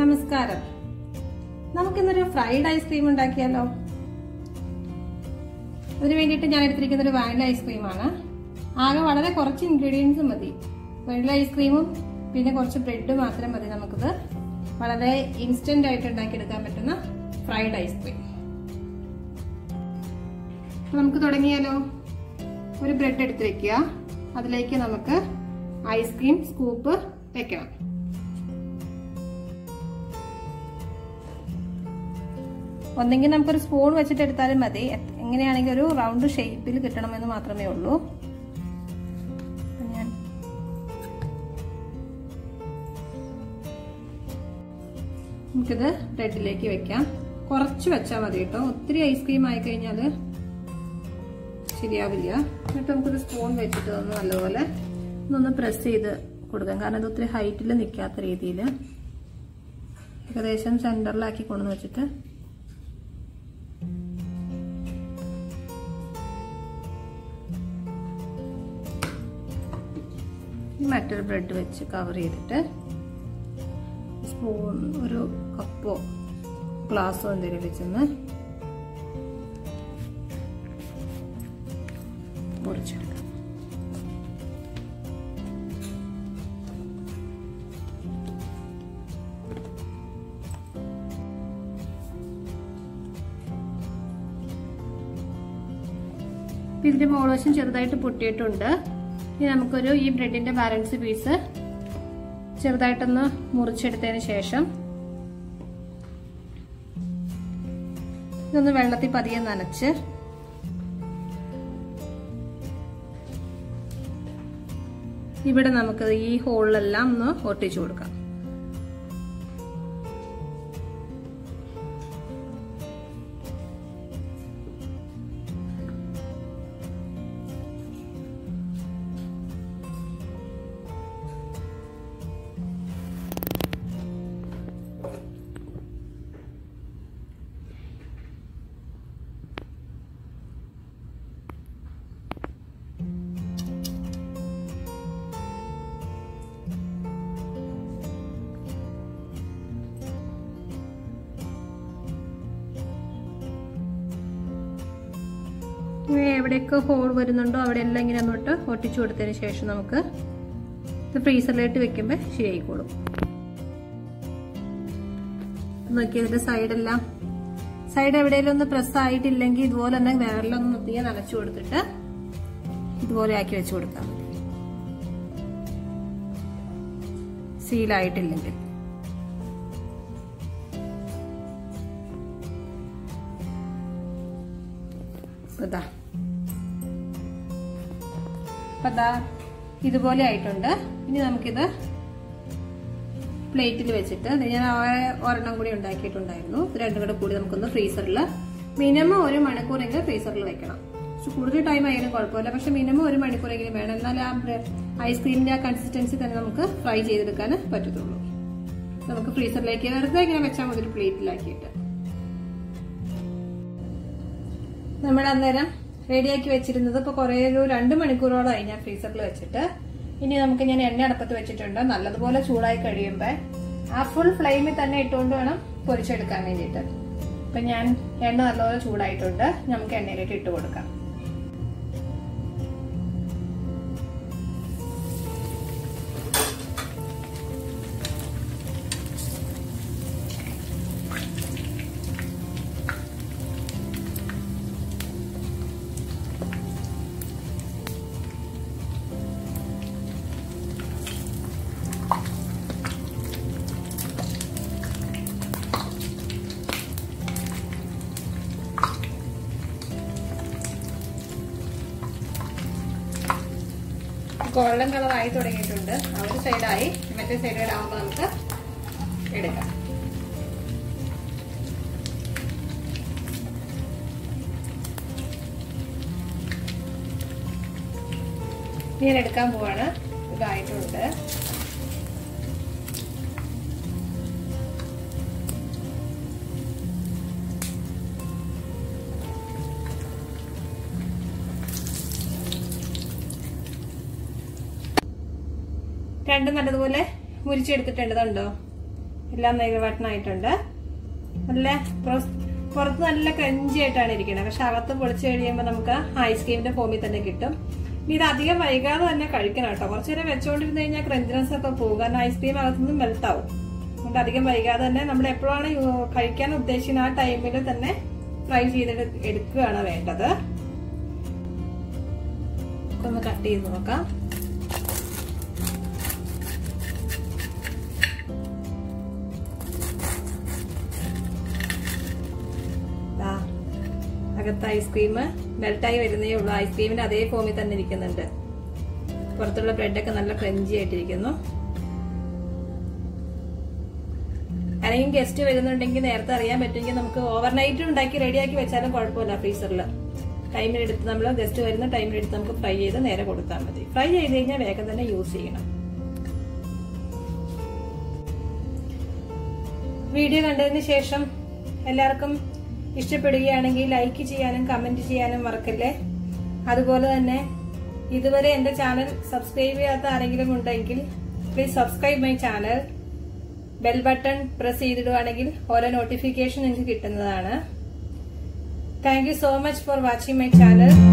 നമസ്കാരം നമുക്കിന്നൊരു fried ice cream ഉണ്ടാക്കിയാലോ അതിന് വേണ്ടിയിട്ട് ഞാൻ എടുത്തിരിക്കുന്ന ഒരു വാനില ഐസ്ക്രീമാണ് ആകെ വളരെ കുറച്ച് ഇൻഗ്രീഡിയൻസ് മതി വാനില ഐസ്ക്രീമും പിന്നെ കുറച്ച് ബ്രെഡ് മാത്രം മതി നമുക്കിത് വളരെ ഇൻസ്റ്റന്റ് ആയിട്ട് ഉണ്ടാക്കിയെടുക്കാൻ പറ്റുന്ന ഫ്രൈഡ് ഐസ്ക്രീം അപ്പൊ നമുക്ക് തുടങ്ങിയാലോ ഒരു ബ്രെഡ് എടുത്ത് വെക്കുക അതിലേക്ക് നമുക്ക് ഐസ്ക്രീം സ്കൂപ്പ് വെക്കണം ഒന്നെങ്കിൽ നമുക്കൊരു സ്പൂൺ വെച്ചിട്ട് എടുത്താലും മതി എങ്ങനെയാണെങ്കിൽ ഒരു റൗണ്ട് ഷേപ്പിൽ കിട്ടണമെന്ന് മാത്രമേ ഉള്ളൂ ഞാൻ നമുക്കിത് ബ്രെഡിലേക്ക് വെക്കാം കുറച്ച് വെച്ചാൽ മതി കേട്ടോ ഒത്തിരി ഐസ്ക്രീം ആയി കഴിഞ്ഞാൽ ശരിയാവില്ല എന്നിട്ട് നമുക്കൊരു സ്പൂൺ വെച്ചിട്ട് ഒന്ന് നല്ലപോലെ ഒന്ന് പ്രസ് ചെയ്ത് കൊടുക്കാം കാരണം ഇത് ഒത്തിരി ഹൈറ്റിൽ നിൽക്കാത്ത രീതിയിൽ ഏകദേശം സെന്ററിലാക്കി കൊണ്ടു വെച്ചിട്ട് മറ്റൊരു ബ്രെഡ് വെച്ച് കവർ ചെയ്തിട്ട് സ്പൂൺ ഒരു കപ്പോ ഗ്ലാസ്സോ എന്തെങ്കിലും വെച്ചൊന്ന് മുറിച്ചെടുക്കാം ഇതിന്റെ മോളോശം ചെറുതായിട്ട് പൊട്ടിയിട്ടുണ്ട് ഇനി നമുക്കൊരു ഈ ബ്രെഡിന്റെ ബാലൻസ് പീസ് ചെറുതായിട്ടൊന്ന് മുറിച്ചെടുത്തതിന് ശേഷം ഇതൊന്ന് വെള്ളത്തിൽ പതിയെ നനച്ച് ഇവിടെ നമുക്ക് ഈ ഹോളിലെല്ലാം ഒന്ന് ഒട്ടിച്ചു കൊടുക്കാം എവിടെയൊക്കെ ഹോൾ വരുന്നുണ്ടോ അവിടെ എല്ലാം ഇങ്ങനെ അങ്ങോട്ട് ഒട്ടിച്ചു കൊടുത്തതിന് ശേഷം നമുക്ക് ഇത് ഫ്രീസറിലേക്ക് വെക്കുമ്പോൾ ശരിയായിക്കോളും നോക്കി ഇതിന്റെ സൈഡെല്ലാം സൈഡ് എവിടെയെങ്കിലും ഒന്ന് പ്രസ് ആയിട്ടില്ലെങ്കിൽ ഇതുപോലെ തന്നെ വേറെല്ലാം ഒന്ന് നനച്ചു കൊടുത്തിട്ട് ഇതുപോലെ ആക്കി വെച്ചു കൊടുത്താൽ മതി സീലായിട്ടില്ലെങ്കിൽ ഇതാ അതാ ഇതുപോലെ ആയിട്ടുണ്ട് ഇനി നമുക്കിത് പ്ലേറ്റിൽ വെച്ചിട്ട് ഞാൻ ഒരെണ്ണം കൂടി ഉണ്ടാക്കിയിട്ടുണ്ടായിരുന്നു ഇത് രണ്ടും കൂടെ കൂടി നമുക്കൊന്ന് ഫ്രീസറിൽ മിനിമം ഒരു മണിക്കൂറെങ്കിലും ഫ്രീസറിൽ വെക്കണം പക്ഷെ കൂടുതൽ ടൈം ആയാലും കുഴപ്പമില്ല പക്ഷെ മിനിമം ഒരു മണിക്കൂറെങ്കിലും വേണം എന്നാൽ ആ ഐസ്ക്രീമിന്റെ ആ കൺസിസ്റ്റൻസി തന്നെ നമുക്ക് ഫ്രൈ ചെയ്തെടുക്കാൻ പറ്റത്തുള്ളൂ നമുക്ക് ഫ്രീസറിലേക്ക് വെറുതെ ഇങ്ങനെ വെച്ചാൽ മതി ഒരു പ്ലേറ്റിലാക്കിയിട്ട് നമ്മൾ അന്നേരം റെഡിയാക്കി വെച്ചിരുന്നത് ഇപ്പൊ കുറെ ഒരു രണ്ട് മണിക്കൂറോളമായി ഞാൻ ഫ്രീസറിൽ വെച്ചിട്ട് ഇനി നമുക്ക് ഞാൻ എണ്ണ അടപ്പത്ത് വെച്ചിട്ടുണ്ട് നല്ലതുപോലെ ചൂടായി കഴിയുമ്പോ ആ ഫുൾ ഫ്ലെയിമിൽ തന്നെ ഇട്ടുകൊണ്ട് വേണം പൊരിച്ചെടുക്കാൻ വേണ്ടിയിട്ട് അപ്പൊ ഞാൻ എണ്ണ നല്ലപോലെ ചൂടായിട്ടുണ്ട് നമുക്ക് എണ്ണയിലേക്ക് ഇട്ട് കൊടുക്കാം ഗോൾഡൻ കളർ ആയി തുടങ്ങിയിട്ടുണ്ട് ആ ഒരു സൈഡായി മറ്റേ സൈഡ് ആവുമ്പോൾ നമുക്ക് എടുക്കാം ഞാൻ എടുക്കാൻ പോവാണ് ഇതായിട്ടുണ്ട് രണ്ടും നല്ലതുപോലെ മുരിച്ചെടുത്തിട്ടുണ്ട് കണ്ടോ എല്ലാം നെയ്വട്ടനായിട്ടുണ്ട് നല്ല പ്രോസ്- പുറത്ത് നല്ല ക്രഞ്ചി ആയിട്ടാണ് ഇരിക്കുന്നത് പക്ഷെ അകത്ത് പൊളിച്ചു കഴിയുമ്പോൾ നമുക്ക് ഐസ്ക്രീമിന്റെ ഫോമിൽ തന്നെ കിട്ടും ഇനി ഇത് അധികം വൈകാതെ തന്നെ കഴിക്കണം കേട്ടോ കുറച്ചു നേരം വെച്ചോണ്ടിരുന്ന് കഴിഞ്ഞാൽ ക്രഞ്ചിനെസ് ഒക്കെ പോകും കാരണം ഐസ്ക്രീം അകത്തുനിന്ന് മെൽറ്റ് ആവും അതുകൊണ്ട് അധികം വൈകാതെ തന്നെ നമ്മൾ എപ്പോഴാണ് യു- കഴിക്കാൻ ഉദ്ദേശിക്കുന്ന ആ ടൈമിൽ തന്നെ ഫ്രൈ ചെയ്തിട്ട് എടുക്കുകയാണ് വേണ്ടത് ഒന്ന് കട്ട് ചെയ്ത് നോക്കാം ദാ, അകത്ത് ഐസ്ക്രീം മെൽട്ടായി വരുന്നേ ഉള്ളൂ ഐസ്ക്രീമിന്റെ അതേ ഫോമിൽ തന്നെ ഇരിക്കുന്നുണ്ട് പുറത്തുള്ള ബ്രെഡൊക്കെ നല്ല ക്രഞ്ചി ആയിട്ടിരിക്കുന്നു ആരെങ്കിലും ഗസ്റ്റ് വരുന്നുണ്ടെങ്കിൽ നേരത്തെ അറിയാൻ പറ്റുമെങ്കിൽ നമുക്ക് ഓവർനൈറ്റ് ഉണ്ടാക്കി റെഡിയാക്കി വെച്ചാലും കുഴപ്പമില്ല ഫ്രീസറിൽ ടൈമിലെടുത്ത് നമ്മൾ ഗസ്റ്റ് വരുന്ന ടൈമിലെടുത്ത് നമുക്ക് ഫ്രൈ ചെയ്ത് നേരെ കൊടുത്താൽ മതി ഫ്രൈ ചെയ്ത് കഴിഞ്ഞാൽ വേഗം തന്നെ യൂസ് ചെയ്യണം വീഡിയോ കണ്ടതിന് ശേഷം എല്ലാവർക്കും ഇഷ്ടപ്പെടുകയാണെങ്കിൽ ലൈക്ക് ചെയ്യാനും കമന്റ് ചെയ്യാനും മറക്കല്ലേ അതുപോലെ തന്നെ ഇതുവരെ എന്റെ ചാനൽ സബ്സ്ക്രൈബ് ചെയ്യാത്ത ആരെങ്കിലും ഉണ്ടെങ്കിൽ please subscribe my channel bell button press ചെയ്തിടുവാണെങ്കിൽ ഓരോ നോട്ടിഫിക്കേഷൻ നിങ്ങൾക്ക് കിട്ടുന്നതാണ് thank you so much for watching my channel